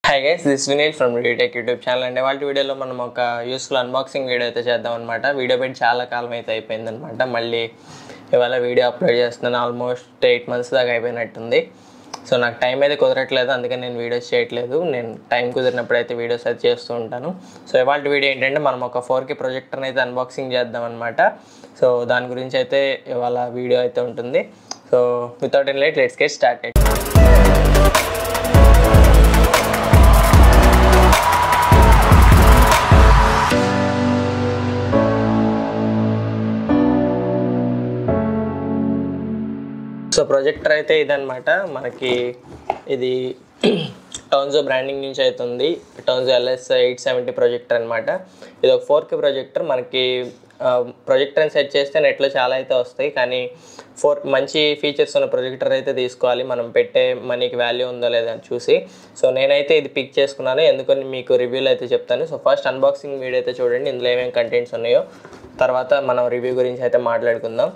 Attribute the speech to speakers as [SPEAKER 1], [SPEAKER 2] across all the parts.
[SPEAKER 1] hi guys this Vineel from Retech YouTube channel అండి వాళ్ళ వీడియోలో మనం ఒక యూస్ఫుల్ అన్బాక్సింగ్ వీడియో అయితే చేద్దాం అనమాట వీడియో పెట్టి చాలా కాలం అయితే అయిపోయింది అనమాట మళ్ళీ ఇవాళ వీడియో అప్లోడ్ చేస్తున్నాను ఆల్మోస్ట్ ఎయిట్ మంత్స్ దాకా అయిపోయినట్టుంది సో నాకు టైం అయితే కుదరట్లేదు అందుకని నేను వీడియోస్ చేయట్లేదు నేను టైం కుదిరినప్పుడు అయితే వీడియోస్ అయితే చేస్తూ ఉంటాను సో ఇవాళ వీడియో ఏంటంటే మనం ఒక ఫోర్ కే ప్రొజెక్టర్ని అయితే అన్బాక్సింగ్ చేద్దాం అనమాట సో దాని గురించి అయితే ఇవాళ వీడియో అయితే ఉంటుంది so without an light let's get start so projector అయితే ఇదనమాట మనకి ఇది టౌన్జో బ్రాండింగ్ నుంచి అవుతుంది టౌన్జో ఎల్ఎస్ ఎయిట్ సెవెంటీ ప్రొజెక్టర్ అనమాట ఇది ఒక ఫోర్ కే ప్రొజెక్టర్ మనకి ప్రొజెక్టర్ని సెట్ చేస్తే నెట్లో చాలా అయితే వస్తాయి కానీ ఫోర్ మంచి ఫీచర్స్ ఉన్న ప్రొజెక్టర్ అయితే తీసుకోవాలి మనం పెట్టే మనీకి వాల్యూ ఉందో లేదో అని చూసి సో నేనైతే ఇది పిక్ చేసుకున్నాను ఎందుకని మీకు రివ్యూలు అయితే చెప్తాను సో ఫస్ట్ అన్బాక్సింగ్ వీడియో అయితే చూడండి ఇందులో ఏమేమి కంటెంట్స్ ఉన్నాయో తర్వాత మనం రివ్యూ గురించి అయితే మాట్లాడుకుందాం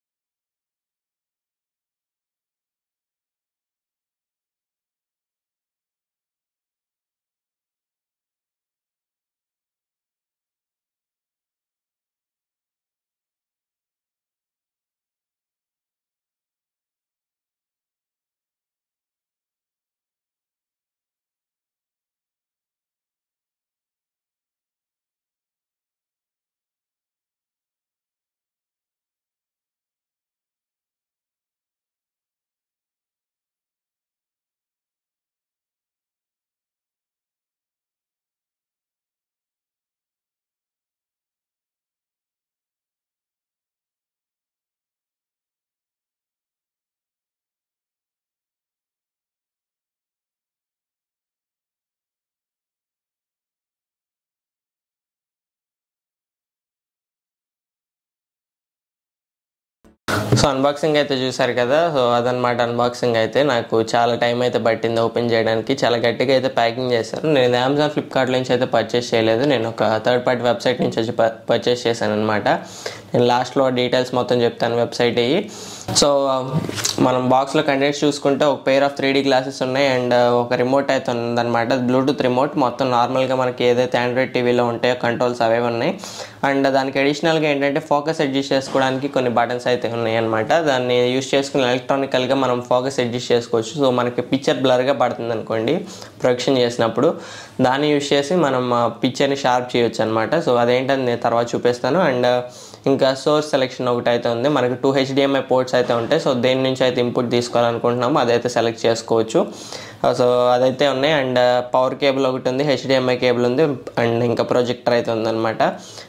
[SPEAKER 1] సో అన్బాక్సింగ్ అయితే చూసారు కదా సో అదనమాట అన్బాక్సింగ్ అయితే నాకు చాలా టైం అయితే పట్టింది ఓపెన్ చేయడానికి చాలా గట్టిగా అయితే ప్యాకింగ్ చేశారు నేను అమెజాన్ ఫ్లిప్కార్ట్ నుంచి అయితే పర్చేస్ చేయలేదు నేను ఒక థర్డ్ పార్టీ వెబ్సైట్ నుంచి వచ్చి పర్చేస్ చేశాను అనమాట నేను లాస్ట్లో డీటెయిల్స్ మొత్తం చెప్తాను వెబ్సైట్ అయ్యి సో మనం బాక్స్లో కంటెంట్స్ చూసుకుంటే ఒక pair of three D glasses ఉన్నాయి అండ్ ఒక రిమోట్ అయితే ఉందన్నమాట బ్లూటూత్ రిమోట్ మొత్తం నార్మల్గా మనకి ఏదైతే ఆండ్రాయిడ్ టీవీలో ఉంటాయో కంట్రోల్స్ అవే ఉన్నాయి అండ్ దానికి అడిషనల్గా ఏంటంటే ఫోకస్ అడ్జస్ట్ చేసుకోవడానికి కొన్ని బటన్స్ అయితే ఉన్నాయి అనమాట దాన్ని యూస్ చేసుకుని ఎలక్ట్రానికల్గా మనం ఫోకస్ అడ్జస్ట్ చేసుకోవచ్చు సో మనకి పిక్చర్ బ్లర్గా పడుతుంది అనుకోండి ప్రొడక్షన్ చేసినప్పుడు దాన్ని యూస్ చేసి మనం పిక్చర్ని షార్ప్ చేయొచ్చు అనమాట సో అదేంటని నేను తర్వాత చూపిస్తాను అండ్ ఇంకా సోర్స్ సెలెక్షన్ ఒకటి అయితే ఉంది మనకి టూ హెచ్డిఎంఐ పోర్ట్స్ అయితే ఉంటాయి సో దేని నుంచి అయితే ఇన్పుట్ తీసుకోవాలనుకుంటున్నామో అదైతే సెలెక్ట్ చేసుకోవచ్చు సో అదైతే ఉన్నాయి అండ్ పవర్ కేబుల్ ఒకటి ఉంది హెచ్డిఎంఐ కేబుల్ ఉంది అండ్ ఇంకా ప్రొజెక్టర్ అయితే ఉందన్నమాట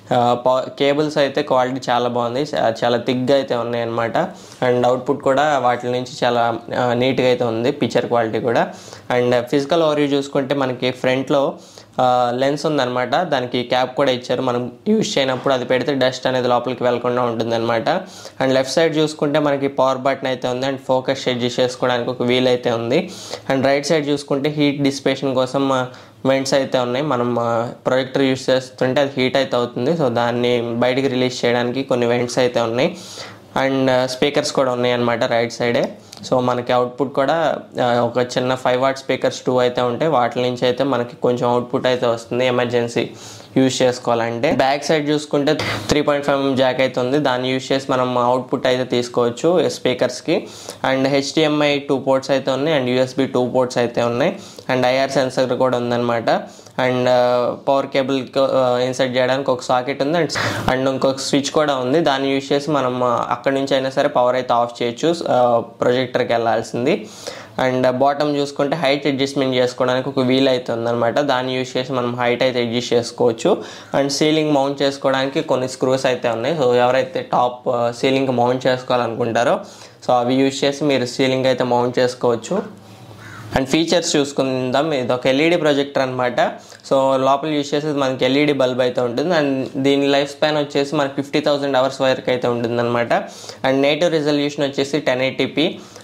[SPEAKER 1] కేబుల్స్ అయితే క్వాలిటీ చాలా బాగుంది చాలా థిక్గా అయితే ఉన్నాయి అనమాట అండ్ అవుట్పుట్ కూడా వాటి నుంచి చాలా నీట్గా అయితే ఉంది పిక్చర్ క్వాలిటీ కూడా అండ్ ఫిజికల్ ఓవర్వ్యూ చూసుకుంటే మనకి ఫ్రంట్లో లెన్స్ ఉందన్నమాట దానికి క్యాప్ కూడా ఇచ్చారు మనం యూజ్ చేయనప్పుడు అది పెడితే డస్ట్ అనేది లోపలికి వెళ్లకుండా ఉంటుందన్నమాట అండ్ లెఫ్ట్ సైడ్ చూసుకుంటే మనకి పవర్ బటన్ అయితే ఉంది అండ్ ఫోకస్ అడ్జస్ట్ చేసుకోవడానికి ఒక వీల్ అయితే ఉంది అండ్ రైట్ సైడ్ చూసుకుంటే హీట్ డిస్పేషన్ కోసం వెంట్స్ అయితే ఉన్నాయి మనం ప్రొజెక్టర్ యూస్ చేస్తుంటే అది హీట్ అయితే అవుతుంది సో దాన్ని బయటికి రిలీజ్ చేయడానికి కొన్ని వెంట్స్ అయితే ఉన్నాయి అండ్ స్పీకర్స్ కూడా ఉన్నాయి అనమాట రైట్ సైడే సో మనకి అవుట్పుట్ కూడా ఒక చిన్న ఫైవ్ వాట్ స్పీకర్స్ టూ అయితే ఉంటాయి వాటి నుంచి అయితే మనకి కొంచెం అవుట్పుట్ అయితే వస్తుంది ఎమర్జెన్సీ యూజ్ చేసుకోవాలంటే బ్యాక్ సైడ్ చూసుకుంటే త్రీ పాయింట్ ఫైవ్ జాక్ అయితే ఉంది దాన్ని యూజ్ చేసి మనం అవుట్పుట్ అయితే తీసుకోవచ్చు స్పీకర్స్కి అండ్ హెచ్డిఎంఐ టూ పోర్ట్స్ అయితే ఉన్నాయి అండ్ యూఎస్బి టూ పోర్ట్స్ అయితే ఉన్నాయి అండ్ ఐఆర్ సెన్సర్ కూడా ఉందన్నమాట అండ్ పవర్ కేబుల్ ఇన్సర్ట్ చేయడానికి ఒక సాకెట్ ఉంది అండ్ అండ్ ఇంకొక స్విచ్ కూడా ఉంది దాన్ని యూజ్ చేసి మనం అక్కడి నుంచి అయినా సరే పవర్ అయితే ఆఫ్ చేయొచ్చు ప్రొజెక్టర్కి వెళ్ళాల్సింది అండ్ బాటమ్ చూసుకుంటే హైట్ అడ్జస్ట్మెంట్ చేసుకోవడానికి ఒక వీల్ అయితే ఉందన్నమాట దాన్ని యూజ్ చేసి మనం హైట్ అయితే అడ్జస్ట్ చేసుకోవచ్చు అండ్ సీలింగ్ మౌంట్ చేసుకోవడానికి కొన్ని స్క్రూస్ అయితే ఉన్నాయి సో ఎవరైతే టాప్ సీలింగ్ మౌంట్ చేసుకోవాలనుకుంటారో సో అవి యూజ్ చేసి మీరు సీలింగ్ అయితే మౌంట్ చేసుకోవచ్చు అండ్ ఫీచర్స్ చూసుకుందాం ఇది ఒక ఎల్ఈడి ప్రొజెక్టర్ అనమాట సో లోపల యూజ్ చేసేది మనకి ఎల్ఈడి బల్బ్ అయితే ఉంటుంది అండ్ దీని లైఫ్ స్పాన్ వచ్చేసి మనకి ఫిఫ్టీ థౌసండ్ అవర్స్ వరకు అయితే ఉంటుంది అనమాట అండ్ నేటివ్ రిజల్యూషన్ వచ్చేసి ten eighty p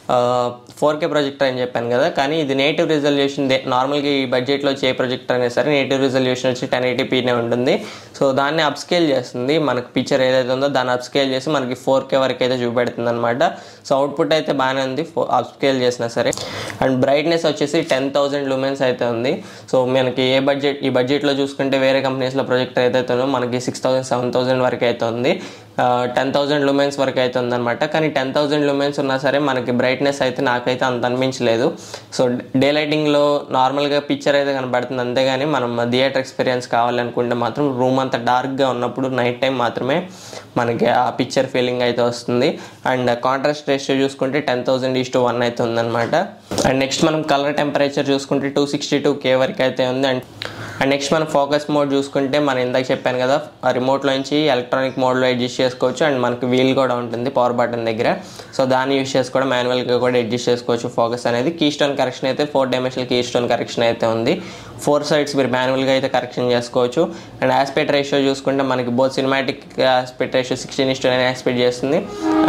[SPEAKER 1] four K projector అని చెప్పాను కదా కానీ ఇది నేటివ్ రిజల్యూషన్ నార్మల్గా ఈ బడ్జెట్లో వచ్చే ప్రొజెక్టర్ అయినా సరే నేటివ్ రిజల్యూషన్ వచ్చి టెన్ ఎయిటీపీనే ఉంటుంది సో దాన్ని అప్స్కేల్ చేస్తుంది మనకి పిక్చర్ ఏదైతే ఉందో దాన్ని అప్స్కేల్ చేసి మనకి ఫోర్ కే వరకు అయితే చూపెడుతుంది అనమాట సో అవుట్పుట్ అయితే బాగానే ఉంది అప్స్కేల్ చేసినా సరే అండ్ బ్రైట్నెస్ వచ్చేసి టెన్ థౌసండ్ లూమెన్స్ అయితే ఉంది సో మనకి ఏ బడ్జెట్ ఈ బడ్జెట్లో చూసుకుంటే వేరే కంపెనీస్లో ప్రొజెక్టర్ ఏదైతే ఉందో మనకి సిక్స్ థౌసండ్ సెవెన్ థౌసండ్ వరకు అయితే ఉంది టెన్ థౌసండ్ లూమెన్స్ వరకు అయితే ఉందన్నమాట కానీ టెన్ థౌసండ్ లూమెన్స్ ఉన్నా సరే మనకి బ్రైట్నెస్ అయితే నాకైతే అంత అనిపించలేదు సో డే లైటింగ్లో నార్మల్గా పిక్చర్ అయితే కనబడుతుంది అంతేగాని మనం థియేటర్ ఎక్స్పీరియన్స్ కావాలనుకుంటే మాత్రం రూమ్ అంతా డార్క్గా ఉన్నప్పుడు నైట్ టైం మాత్రమే మనకి ఆ పిక్చర్ ఫీలింగ్ అయితే వస్తుంది అండ్ కాంట్రాస్ట్ రేషియో చూసుకుంటే ten thousand is to one అయితే ఉందన్నమాట అండ్ నెక్స్ట్ మనం కలర్ టెంపరేచర్ చూసుకుంటే టూ సిక్స్టీ టూ కే వరకు అయితే ఉంది అండ్ అండ్ నెక్స్ట్ మనం ఫోకస్ మోడ్ చూసుకుంటే మనం ఇందాక చెప్పాను కదా ఆ రిమోట్లోంచి ఎలక్ట్రానిక్ మోడ్లో అడ్జస్ట్ చేసుకోవచ్చు అండ్ మనకి వీల్ కూడా ఉంటుంది పవర్ బటన్ దగ్గర సో దాన్ని యూస్ చేసి కూడా మాన్యువల్గా కూడా అడ్జస్ట్ చేసుకోవచ్చు ఫోకస్ అనేది కీ స్టోన్ కరెక్షన్ అయితే four dimensional key keystone correction అయితే ఉంది ఫోర్ సైడ్స్ మీరు మాన్యువల్గా అయితే కరెక్షన్ చేసుకోవచ్చు అండ్ ఆస్పెక్ట్ రేషియో చూసుకుంటే మనకి both cinematic aspect ratio sixteen is to nine aspect చేస్తుంది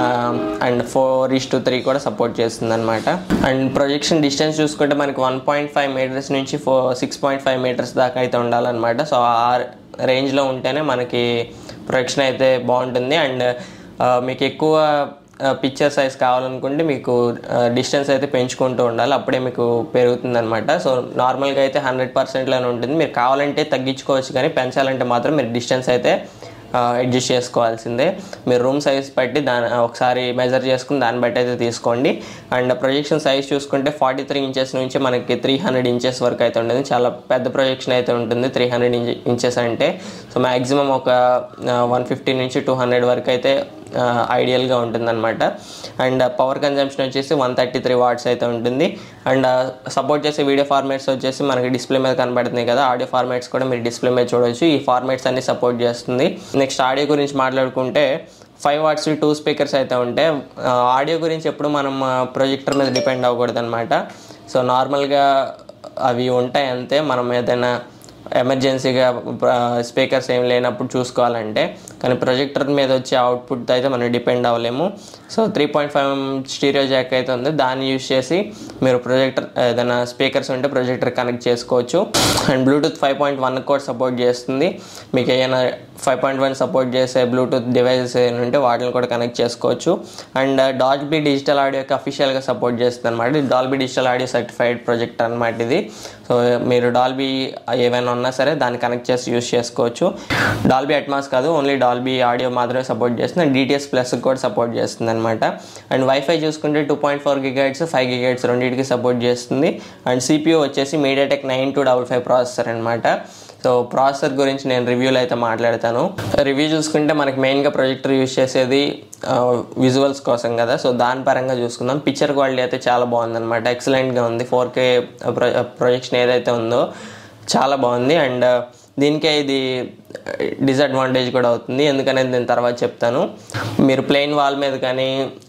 [SPEAKER 1] and four is to three కూడా సపోర్ట్ చేస్తుంది అనమాట అండ్ ప్రొజెక్షన్ డిస్టెన్స్ చూసుకుంటే మనకి వన్ పాయింట్ ఫైవ్ మీటర్స్ నుంచి four six point five metres దాకా అయితే ఉండాలన్నమాట సో ఆ రేంజ్లో ఉంటేనే మనకి ప్రొజెక్షన్ అయితే బాగుంటుంది అండ్ మీకు ఎక్కువ పిక్చర్ సైజ్ కావాలనుకుంటే మీకు డిస్టెన్స్ అయితే పెంచుకుంటూ ఉండాలి అప్పుడే మీకు పెరుగుతుంది అనమాట సో నార్మల్గా అయితే హండ్రెడ్ పర్సెంట్లోనే ఉంటుంది మీరు కావాలంటే తగ్గించుకోవచ్చు కానీ పెంచాలంటే మాత్రం మీరు డిస్టెన్స్ అయితే అడ్జస్ట్ చేసుకోవాల్సిందే మీరు రూమ్ సైజ్ బట్టి దాని ఒకసారి మెజర్ చేసుకుని దాన్ని బట్టి అయితే తీసుకోండి అండ్ ప్రొజెక్షన్ సైజ్ చూసుకుంటే ఫార్టీ త్రీ ఇంచెస్ నుంచి మనకి త్రీ హండ్రెడ్ ఇంచెస్ వరకు అయితే ఉంటుంది చాలా పెద్ద ప్రొజెక్షన్ అయితే ఉంటుంది త్రీ హండ్రెడ్ ఇంచెస్ అంటే సో మ్యాక్సిమం ఒక వన్ ఫిఫ్టీ నుంచి టూ హండ్రెడ్ వరకు అయితే ఐడియల్గా ఉంటుందన్నమాట అండ్ పవర్ కన్జంప్షన్ వచ్చేసి వన్ థర్టీ త్రీ వాట్స్ అయితే ఉంటుంది అండ్ సపోర్ట్ చేసే వీడియో ఫార్మాట్స్ వచ్చేసి మనకి డిస్ప్లే మీద కనబడుతున్నాయి కదా ఆడియో ఫార్మాట్స్ కూడా మీరు డిస్ప్లే మీద చూడవచ్చు ఈ ఫార్మాట్స్ అన్ని సపోర్ట్ చేస్తుంది నెక్స్ట్ ఆడియో గురించి మాట్లాడుకుంటే ఫైవ్ వాట్స్ టూ స్పీకర్స్ అయితే ఉంటాయి ఆడియో గురించి ఎప్పుడు మనం ప్రొజెక్టర్ మీద డిపెండ్ అవ్వకూడదు అనమాట సో నార్మల్గా అవి ఉంటాయి అంతే మనం ఏదైనా ఎమర్జెన్సీగా స్పీకర్స్ ఏం లేనప్పుడు చూసుకోవాలంటే కానీ ప్రొజెక్టర్ మీద వచ్చే అవుట్పుట్ అయితే మనం డిపెండ్ అవ్వలేము so three point five stereo jack అయితే ఉంది దాన్ని యూస్ చేసి మీరు ప్రొజెక్టర్ ఏదైనా స్పీకర్స్ ఉంటే ప్రొజెక్టర్ కనెక్ట్ చేసుకోవచ్చు and Bluetooth five point one కూడా సపోర్ట్ చేస్తుంది మీకు ఏదైనా ఫైవ్ పాయింట్ వన్ సపోర్ట్ చేసే బ్లూటూత్ డివైసెస్ ఏమైనా ఉంటే వాటిని కూడా కనెక్ట్ చేసుకోవచ్చు అండ్ డాల్బీ డిజిటల్ ఆడియోకి అఫీషియల్గా సపోర్ట్ చేస్తుంది అనమాట ఇది Dolby digital audio certified projector అనమాట ఇది సో మీరు డాల్బీ ఏవైనా ఉన్నా సరే దాన్ని కనెక్ట్ చేసి యూస్ చేసుకోవచ్చు డాల్బీ అట్మాస్ కాదు ఓన్లీ డాల్బీ ఆడియో మాత్రమే సపోర్ట్ చేస్తుంది అండ్ డిటిఎస్ ప్లస్ కూడా సపోర్ట్ చేస్తుంది అనమాట అండ్ వైఫై చూసుకుంటే two point four gigahertz five gigahertz రెండింటికి సపోర్ట్ చేస్తుంది అండ్ సిపియూ వచ్చేసి MediaTek nine two double five processor అనమాట సో ప్రాసెసర్ గురించి నేను రివ్యూలో అయితే మాట్లాడతాను రివ్యూ చూసుకుంటే మనకి మెయిన్గా ప్రొజెక్టర్ యూస్ చేసేది విజువల్స్ కోసం కదా సో దాని పరంగా చూసుకుందాం పిక్చర్ క్వాలిటీ అయితే చాలా బాగుందన్నమాట ఎక్సలెంట్గా ఉంది ఫోర్ కే ప్రొజెక్షన్ ఏదైతే ఉందో చాలా బాగుంది అండ్ దీనికే ఇది డిసడ్వాంటేజ్ కూడా అవుతుంది ఎందుకనేది నేను తర్వాత చెప్తాను మీరు ప్లెయిన్ వాల్ మీద కానీ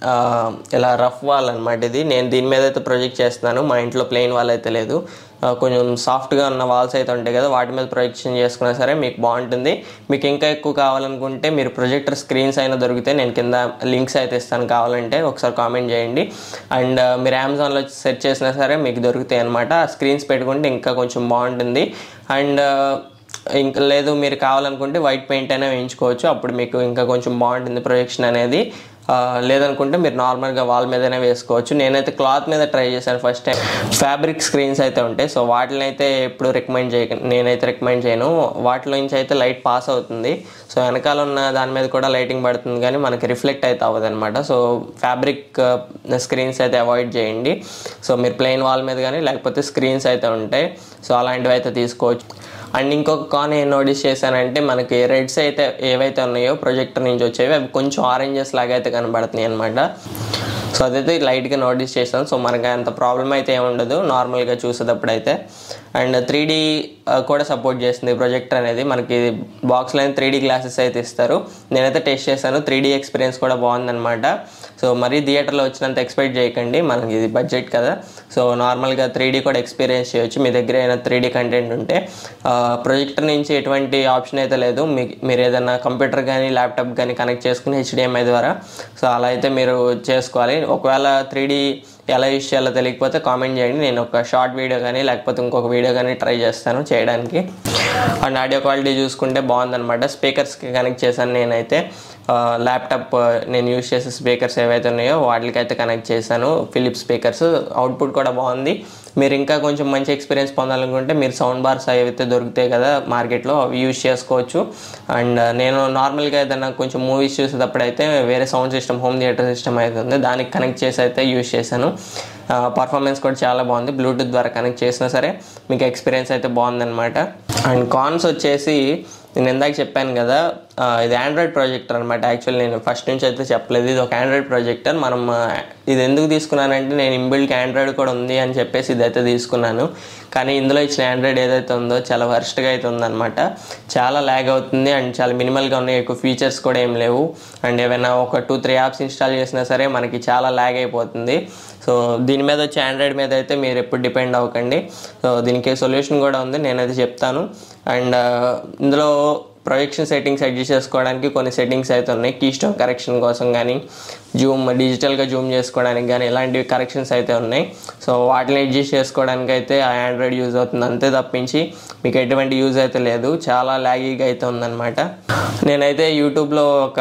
[SPEAKER 1] ఇలా రఫ్ వాల్ అనమాట ఇది నేను దీని మీద అయితే ప్రొజెక్ట్ చేస్తున్నాను మా ఇంట్లో ప్లెయిన్ వాల్ అయితే లేదు కొంచెం సాఫ్ట్గా ఉన్న వాల్స్ అయితే ఉంటాయి కదా వాటి మీద ప్రొజెక్షన్ చేసుకున్నా సరే మీకు బాగుంటుంది మీకు ఇంకా ఎక్కువ కావాలనుకుంటే మీరు ప్రొజెక్టర్ స్క్రీన్స్ అయినా దొరికితే నేను కింద లింక్స్ అయితే ఇస్తాను కావాలంటే ఒకసారి కామెంట్ చేయండి అండ్ మీరు అమెజాన్లో సెర్చ్ చేసినా సరే మీకు దొరుకుతాయి అనమాట ఆ స్క్రీన్స్ పెట్టుకుంటే ఇంకా కొంచెం బాగుంటుంది అండ్ ఇంకా లేదు మీరు కావాలనుకుంటే వైట్ పెయింట్ అయినా వేయించుకోవచ్చు అప్పుడు మీకు ఇంకా కొంచెం బాగుంటుంది ప్రొజెక్షన్ అనేది లేదనుకుంటే మీరు నార్మల్గా వాల్ మీదనే వేసుకోవచ్చు నేనైతే క్లాత్ మీద ట్రై చేశాను ఫస్ట్ టైం ఫ్యాబ్రిక్ స్క్రీన్స్ అయితే ఉంటాయి సో వాటిని అయితే ఎప్పుడు రికమెండ్ చేయ నేనైతే రికమెండ్ చేయను వాటిలో నుంచి అయితే లైట్ పాస్ అవుతుంది సో వెనకాల ఉన్న దాని మీద కూడా లైటింగ్ పడుతుంది కానీ మనకి రిఫ్లెక్ట్ అయితే అవ్వదు అనమాట సో ఫ్యాబ్రిక్ స్క్రీన్స్ అయితే అవాయిడ్ చేయండి సో మీరు ప్లెయిన్ వాల్ మీద కానీ లేకపోతే స్క్రీన్స్ అయితే ఉంటాయి సో అలాంటివి అయితే తీసుకోవచ్చు అండ్ ఇంకొక కాన్ ఏం నోటీస్ చేశానంటే మనకి రెడ్స్ అయితే ఏవైతే ఉన్నాయో ప్రొజెక్టర్ నుంచి వచ్చేవి అవి కొంచెం ఆరెంజెస్ లాగా అయితే కనబడుతున్నాయి అనమాట సో అదైతే లైట్గా నోటీస్ చేస్తాను సో మనకి అంత ప్రాబ్లం అయితే ఏమి ఉండదు నార్మల్గా చూసేటప్పుడు అయితే అండ్ త్రీ డీ కూడా సపోర్ట్ చేస్తుంది ప్రొజెక్టర్ అనేది మనకి బాక్స్లో త్రీ డీ గ్లాసెస్ అయితే ఇస్తారు నేనైతే టెస్ట్ చేశాను త్రీ డీ ఎక్స్పీరియన్స్ కూడా బాగుందన్నమాట సో మరీ థియేటర్లో వచ్చినంత ఎక్స్పెక్ట్ చేయకండి మనకి ఇది బడ్జెట్ కదా సో నార్మల్గా త్రీ డీ కూడా ఎక్స్పీరియన్స్ చేయొచ్చు మీ దగ్గర ఏదైనా త్రీ డీ కంటెంట్ ఉంటే ప్రొజెక్టర్ నుంచి ఎటువంటి ఆప్షన్ అయితే లేదు మీ మీరు ఏదైనా కంప్యూటర్ కానీ ల్యాప్టాప్ కానీ కనెక్ట్ చేసుకుని హెచ్డిఎంఐ ద్వారా సో అలా అయితే మీరు చేసుకోవాలి ఒకవేళ త్రీ డీ ఎలా యూస్ చేయాలో తెలియకపోతే కామెంట్ చేయండి నేను ఒక షార్ట్ వీడియో కానీ లేకపోతే ఇంకొక వీడియో కానీ ట్రై చేస్తాను చేయడానికి అండ్ ఆడియో క్వాలిటీ చూసుకుంటే బాగుందన్నమాట స్పీకర్స్కి కనెక్ట్ చేశాను నేనైతే ల్యాప్టాప్ నేను యూస్ చేసే స్పీకర్స్ ఏవైతే ఉన్నాయో వాటికైతే కనెక్ట్ చేశాను ఫిలిప్ స్పీకర్స్ అవుట్పుట్ కూడా బాగుంది మీరు ఇంకా కొంచెం మంచి ఎక్స్పీరియన్స్ పొందాలనుకుంటే మీరు సౌండ్ బార్స్ ఏవైతే దొరుకుతాయి కదా మార్కెట్లో అవి యూస్ చేసుకోవచ్చు అండ్ నేను నార్మల్గా ఏదైనా కొంచెం మూవీస్ చూసేటప్పుడు అయితే వేరే sound system home theatre system అయితే ఉంది దానికి కనెక్ట్ చేసి అయితే యూస్ చేశాను పర్ఫార్మెన్స్ కూడా చాలా బాగుంది బ్లూటూత్ ద్వారా కనెక్ట్ చేసినా సరే మీకు ఎక్స్పీరియన్స్ అయితే బాగుందన్నమాట అండ్ కాన్స్ వచ్చేసి నేను ఇందాక చెప్పాను కదా ఆ, ఇది ఆండ్రాయిడ్ ప్రాజెక్టర్ అనమాట యాక్చువల్లీ నేను ఫస్ట్ నుంచి అయితే చెప్పలేదు ఇది ఒక ఆండ్రాయిడ్ ప్రాజెక్టర్ మనం ఆ, ఇది ఎందుకు తీసుకున్నానంటే నేను ఇన్బిల్ట్ ఆండ్రాయిడ్ కూడా ఉంది అని చెప్పేసి ఇదైతే తీసుకున్నాను కానీ ఇందులో ఇచ్చిన ఆండ్రాయిడ్ ఏదైతే ఉందో చాలా వర్స్ట్గా అయితే ఉందన్నమాట చాలా ల్యాగ్ అవుతుంది అండ్ చాలా మినిమల్గా ఉన్నాయి ఎక్కువ ఫీచర్స్ కూడా ఏం లేవు అండ్ ఏమైనా ఒక టూ త్రీ యాప్స్ ఇన్స్టాల్ చేసినా సరే మనకి చాలా ల్యాగ్ అయిపోతుంది సో దీని మీద వచ్చి ఆండ్రాయిడ్ మీద అయితే మీరు ఎప్పుడు డిపెండ్ అవ్వకండి సో దీనికి సొల్యూషన్ కూడా ఉంది నేనైతే చెప్తాను అండ్ ఇందులో ప్రొజెక్షన్ సెట్టింగ్స్ అడ్జస్ట్ చేసుకోవడానికి కొన్ని సెట్టింగ్స్ అయితే ఉన్నాయి కీ స్టోన్ కరెక్షన్ కోసం కానీ జూమ్ డిజిటల్గా జూమ్ చేసుకోవడానికి కానీ ఇలాంటివి కరెక్షన్స్ అయితే ఉన్నాయి సో వాటిని అడ్జస్ట్ చేసుకోవడానికి అయితే ఆ ఆండ్రాయిడ్ యూజ్ అవుతుంది అంతే తప్పించి మీకు ఎటువంటి యూజ్ అయితే లేదు చాలా ల్యాగీగా అయితే ఉందన్నమాట నేనైతే యూట్యూబ్లో ఒక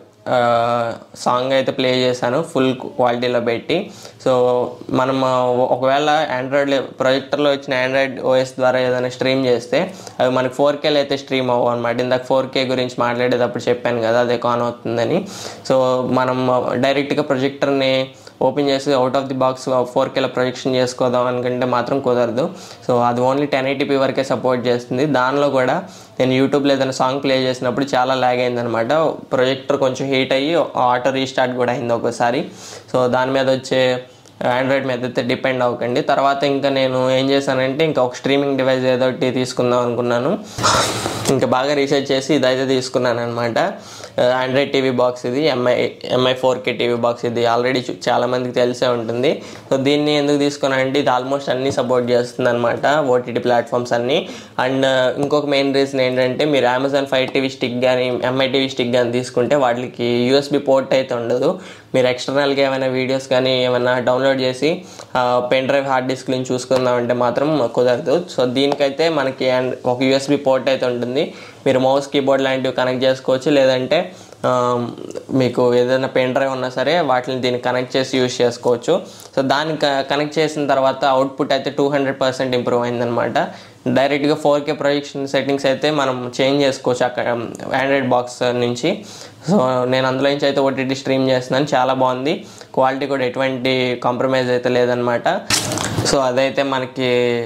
[SPEAKER 1] సాంగ్ అయితే ప్లే చేశాను ఫుల్ క్వాలిటీలో పెట్టి సో మనం ఆ, ఒకవేళ ఆండ్రాయిడ్ ప్రొజెక్టర్లో వచ్చిన ఆండ్రాయిడ్ ఓఎస్ ద్వారా ఏదైనా స్ట్రీమ్ చేస్తే అవి మనకి ఫోర్ కేలో అయితే స్ట్రీమ్ అవ్వవు అనమాట ఇందాక ఫోర్ కే గురించి మాట్లాడేటప్పుడు చెప్పాను కదా అదే కాన్ అవుతుందని సో మనం డైరెక్ట్గా ప్రొజెక్టర్ని ఓపెన్ చేసి out of the box four కేలో ప్రొజెక్షన్ చేసుకోదాం అనుకుంటే మాత్రం కుదరదు సో అది ఓన్లీ టెన్ ఎయిటీపీ వరకే సపోర్ట్ చేస్తుంది దానిలో కూడా నేను యూట్యూబ్లో ఏదైనా సాంగ్ ప్లే చేసినప్పుడు చాలా ల్యాగ్ అయిందనమాట ప్రొజెక్టర్ కొంచెం హీట్ అయ్యి ఆటో రీస్టార్ట్ కూడా అయింది ఒకసారి సో దాని మీద వచ్చే ఆండ్రాయిడ్ మీద అయితే డిపెండ్ అవ్వకండి తర్వాత ఇంకా నేను ఏం చేశానంటే ఇంకా ఒక స్ట్రీమింగ్ డివైస్ ఏదో ఒకటి తీసుకుందాం అనుకున్నాను ఇంకా బాగా రీసెర్చ్ చేసి ఇదైతే తీసుకున్నాను అనమాట ఆండ్రాయిడ్ టీవీ బాక్స్ ఇది Mi Mi four K TV box ఇది ఆల్రెడీ చాలా మందికి తెలిసే ఉంటుంది సో దీన్ని ఎందుకు తీసుకున్నానంటే ఇది ఆల్మోస్ట్ అన్ని సపోర్ట్ చేస్తుంది అనమాట ఓటీటీ ప్లాట్ఫామ్స్ అన్ని అండ్ ఇంకొక మెయిన్ రీజన్ ఏంటంటే మీరు అమెజాన్ ఫైవ్ టీవీ స్టిక్ కానీ ఎంఐ టీవీ స్టిక్ కానీ తీసుకుంటే వాటికి యూఎస్బి పోర్ట్ అయితే ఉండదు మీరు ఎక్స్టర్నల్గా ఏమైనా వీడియోస్ కానీ ఏమైనా డౌన్లోడ్ చేసి పెన్ డ్రైవ్ హార్డ్ డిస్క్ నుంచి చూసుకుందామంటే మాత్రం కుదరదు సో దీనికైతే మనకి and ఒక యూఎస్బి పోర్ట్ అయితే ఉంటుంది మీరు మౌస్ కీబోర్డ్ లాంటివి కనెక్ట్ చేసుకోవచ్చు లేదంటే ఆ, మీకు ఏదైనా పెన్ డ్రైవ్ ఉన్నా సరే వాటిని దీనికి కనెక్ట్ చేసి యూజ్ చేసుకోవచ్చు సో దాన్ని కనెక్ట్ చేసిన తర్వాత అవుట్పుట్ అయితే టూ హండ్రెడ్ పర్సెంట్ ఇంప్రూవ్ అయిందనమాట డైరెక్ట్గా ఫోర్ కే ప్రొజెక్షన్ సెట్టింగ్స్ అయితే మనం చేంజ్ చేసుకోవచ్చు అక్కడ ఆండ్రాయిడ్ బాక్స్ నుంచి సో నేను అందులో నుంచి అయితే ఓటీటీ స్ట్రీమ్ చేస్తున్నాను చాలా బాగుంది క్వాలిటీ కూడా ఎటువంటి కాంప్రమైజ్ అయితే లేదనమాట సో అదైతే మనకి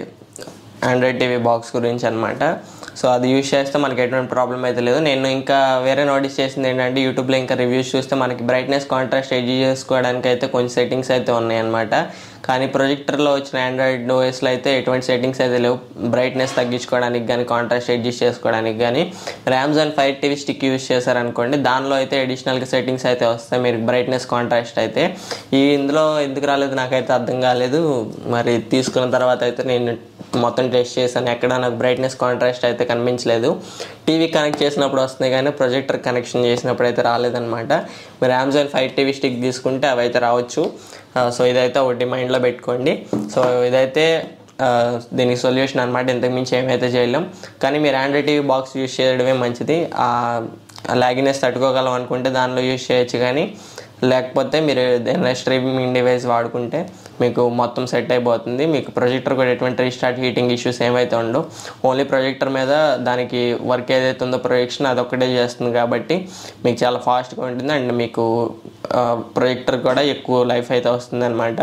[SPEAKER 1] ఆండ్రాయిడ్ టీవీ బాక్స్ గురించి అనమాట సో అది యూజ్ చేస్తే మనకి ఎటువంటి ప్రాబ్లం అయితే లేదు నేను ఇంకా వేరే నోటీస్ చేసింది ఏంటంటే యూట్యూబ్లో ఇంకా రివ్యూస్ చూస్తే మనకి బ్రైట్నెస్ కాంట్రాస్ట్ అడ్జస్ట్ చేసుకోవడానికి అయితే కొంచెం సెట్టింగ్స్ అయితే ఉన్నాయన్నమాట కానీ ప్రొజెక్టర్లో వచ్చిన ఆండ్రాయిడ్ ఓఎస్లో అయితే ఎటువంటి సెట్టింగ్స్ అయితే లేవు బ్రైట్నెస్ తగ్గించుకోవడానికి కానీ కాంట్రాస్ట్ అడ్జస్ట్ చేసుకోవడానికి కానీ మీరు Amazon fire TV stick use చేశారనుకోండి దానిలో అయితే అడిషనల్గా సెట్టింగ్స్ అయితే వస్తాయి మీరు బ్రైట్నెస్ కాంట్రాస్ట్ అయితే ఈ ఇందులో ఎందుకు రాలేదు నాకైతే అర్థం కాలేదు మరి తీసుకున్న తర్వాత అయితే నేను మొత్తం టెస్ట్ చేశాను ఎక్కడ నాకు బ్రైట్నెస్ కాంట్రాస్ట్ అయితే కనిపించలేదు టీవీ కనెక్ట్ చేసినప్పుడు వస్తున్నాయి కానీ ప్రొజెక్టర్ కనెక్షన్ చేసినప్పుడు అయితే రాలేదన్నమాట మీరు అమెజాన్ ఫైవ్ టీవీ స్టిక్ తీసుకుంటే అవి అయితే రావచ్చు ఆ, సో ఇదైతే ఒకటి మైండ్లో పెట్టుకోండి సో ఇదైతే ఆ, దీనికి సొల్యూషన్ అనమాట ఇంతకుమించి ఏమైతే చేయలేం కానీ మీరు ఆండ్రాయిడ్ టీవీ బాక్స్ యూజ్ చేయడమే మంచిది ఆ లాగినెస్ తట్టుకోగలం అనుకుంటే దానిలో యూజ్ చేయొచ్చు కానీ లేకపోతే మీరు ఏదైనా స్ట్రీమింగ్ డివైస్ వాడుకుంటే మీకు మొత్తం సెట్ అయిపోతుంది మీకు ప్రొజెక్టర్ కూడా ఎటువంటి రీస్టార్ట్ హీటింగ్ ఇష్యూస్ ఏమైతే ఉండవు ఓన్లీ ప్రొజెక్టర్ మీద దానికి వర్క్ ఏదైతే ఉందో ప్రొజెక్షన్ అదొక్కటే చేస్తుంది కాబట్టి మీకు చాలా ఫాస్ట్గా ఉంటుంది అండ్ మీకు ప్రొజెక్టర్ కూడా ఎక్కువ లైఫ్ అయితే వస్తుంది అనమాట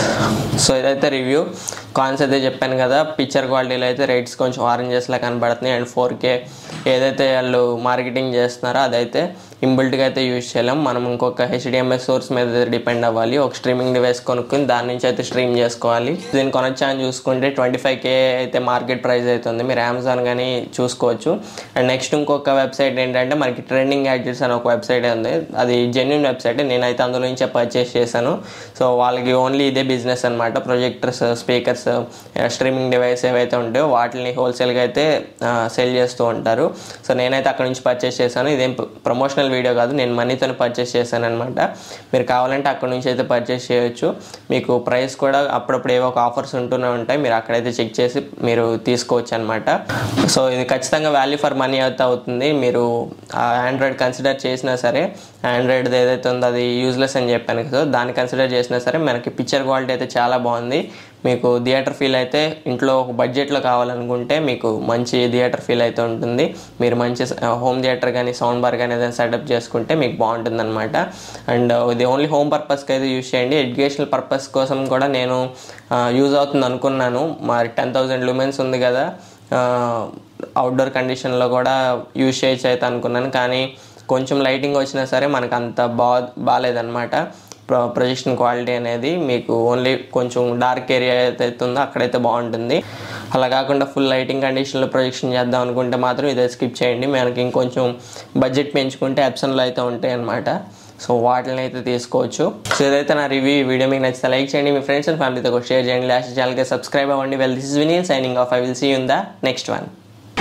[SPEAKER 1] సో ఇదైతే రివ్యూ కాన్స్ అయితే చెప్పాను కదా పిక్చర్ క్వాలిటీలో అయితే రేట్స్ కొంచెం ఆరెంజెస్లా కనబడుతున్నాయి అండ్ ఫోర్ కే ఏదైతే వాళ్ళు మార్కెటింగ్ చేస్తున్నారో అదైతే ఇంబిల్ట్గా అయితే యూజ్ చేయలేం మనం ఇంకొక హెచ్డిఎంఎస్ సోర్స్ మీద డిపెండ్ అవ్వాలి ఒక స్ట్రీమింగ్ డివైస్ కొనుక్కుని దాని నుంచి అయితే స్ట్రీమ్ చేసుకోవాలి దీన్ని కొనొచ్చా అని చూసుకుంటే ట్వంటీ ఫైవ్ కే అయితే మార్కెట్ ప్రైస్ అవుతుంది మీరు అమెజాన్ కానీ చూసుకోవచ్చు అండ్ నెక్స్ట్ ఇంకొక వెబ్సైట్ ఏంటంటే మనకి ట్రెండింగ్ యాడ్జెట్స్ అని ఒక వెబ్సైట్ ఉంది అది జెన్యున్ వెబ్సైట్ నేనైతే అందులో నుంచే పర్చేస్ చేశాను సో వాళ్ళకి ఓన్లీ ఇదే బిజినెస్ అనమాట ప్రొజెక్టర్స్ స్పీకర్స్ స్ట్రీమింగ్ డివైస్ ఏవైతే ఉంటాయో వాటిని హోల్సేల్గా అయితే సెల్ చేస్తూ ఉంటారు సో నేనైతే అక్కడ నుంచి పర్చేస్ చేశాను ఇదేం ప్రమోషనల్ వీడియో కాదు నేను మనీతో పర్చేస్ చేశాను అనమాట మీరు కావాలంటే అక్కడ నుంచి అయితే పర్చేస్ చేయొచ్చు మీకు ప్రైస్ కూడా అప్పుడప్పుడు ఏవో ఒక ఆఫర్స్ ఉంటూనే ఉంటాయి మీరు అక్కడైతే చెక్ చేసి మీరు తీసుకోవచ్చు అనమాట సో ఇది ఖచ్చితంగా వాల్యూ ఫర్ మనీ అయితే అవుతుంది మీరు ఆండ్రాయిడ్ కన్సిడర్ చేసినా సరే ఆండ్రాయిడ్ ఏదైతే ఉందో అది యూజ్లెస్ అని చెప్పాను కదా దాన్ని కన్సిడర్ చేసినా సరే మనకి పిక్చర్ క్వాలిటీ అయితే చాలా బాగుంది మీకు థియేటర్ ఫీల్ అయితే ఇంట్లో ఒక బడ్జెట్లో కావాలనుకుంటే మీకు మంచి థియేటర్ ఫీల్ అయితే ఉంటుంది మీరు మంచి హోమ్ థియేటర్ కానీ సౌండ్ బార్ కానీ ఏదైనా సెటప్ చేసుకుంటే మీకు బాగుంటుంది అనమాట అండ్ ఇది ఓన్లీ హోమ్ పర్పస్కి అయితే యూజ్ చేయండి ఎడ్యుకేషనల్ పర్పస్ కోసం కూడా నేను యూజ్ అవుతుంది అనుకున్నాను మరి టెన్ థౌజండ్ లూమెన్స్ ఉంది కదా అవుట్డోర్ కండిషన్లో కూడా యూజ్ చేయొచ్చు అయితే అనుకున్నాను కానీ కొంచెం లైటింగ్ వచ్చినా సరే మనకు అంత బా బాగాలేదన్నమాట ప్రొజెక్షన్ క్వాలిటీ అనేది మీకు ఓన్లీ కొంచెం డార్క్ ఏరియా ఏదైతే ఉందో అక్కడైతే బాగుంటుంది అలా కాకుండా ఫుల్ లైటింగ్ కండిషన్లో ప్రొజెక్షన్ చేద్దాం అనుకుంటే మాత్రం ఇదే స్కిప్ చేయండి మనకి ఇంకొంచెం బడ్జెట్ పెంచుకుంటే ఎప్సన్లో అయితే ఉంటాయి అనమాట సో వాటిని అయితే తీసుకోవచ్చు సో ఇదైతే నా రివ్యూ ఈ వీడియో మీకు నచ్చితే లైక్ చేయండి మీ ఫ్రెండ్స్ అండ్ ఫ్యామిలీతో కూడా షేర్ చేయండి లాస్ట్ ఛానల్కి సబ్స్క్రైబ్ అవ్వండి వెల్ దిస్ ఇస్ వినియన్ signing off I will see in the next one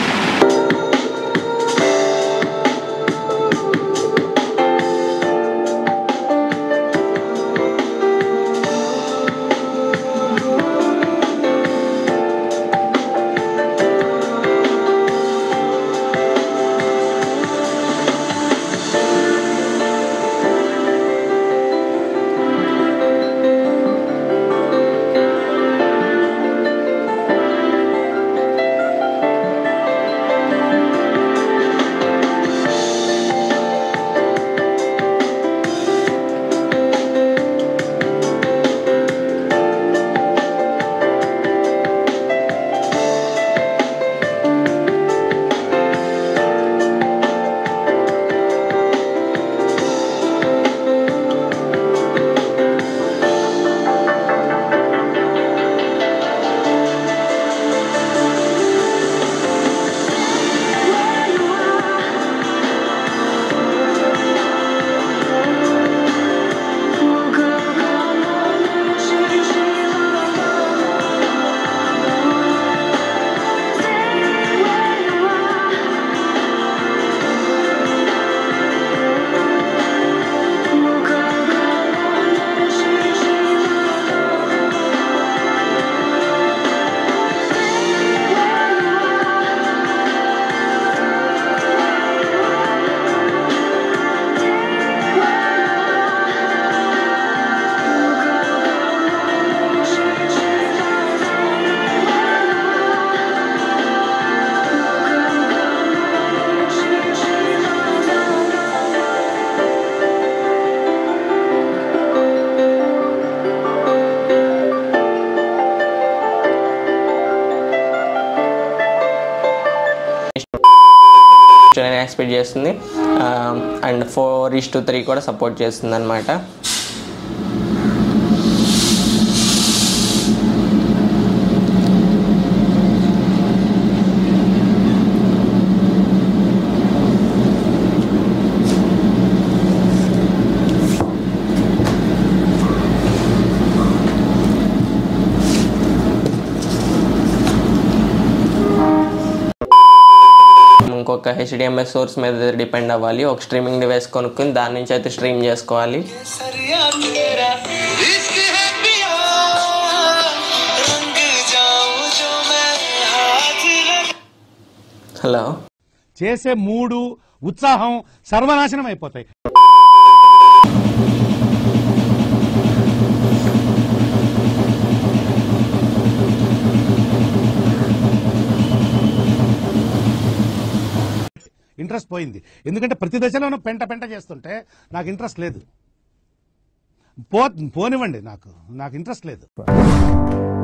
[SPEAKER 1] expect చేస్తుంది and four is to three కూడా సపోర్ట్ చేస్తుంది అనమాట ఇంకొక హెచ్డిఎంఎస్ సోర్స్ మీద డిపెండ్ అవ్వాలి ఒక స్ట్రీమింగ్ డివైస్ కొనుక్కుని దాని నుంచి అయితే స్ట్రీమ్ చేసుకోవాలి
[SPEAKER 2] सरिया तेरा इश्क है पिया रंग जाऊं जो मैं हाथ लगा
[SPEAKER 1] హలో
[SPEAKER 3] చేసే మూడు ఉత్సాహం సర్వనాశనం అయిపోతాయి ఇంట్రెస్ట్ పోయింది ఎందుకంటే ప్రతి దశలోనూ పెంట పెంట చేస్తుంటే నాకు ఇంట్రెస్ట్ లేదు పో పోనివ్వండి నాకు నాకు ఇంట్రెస్ట్ లేదు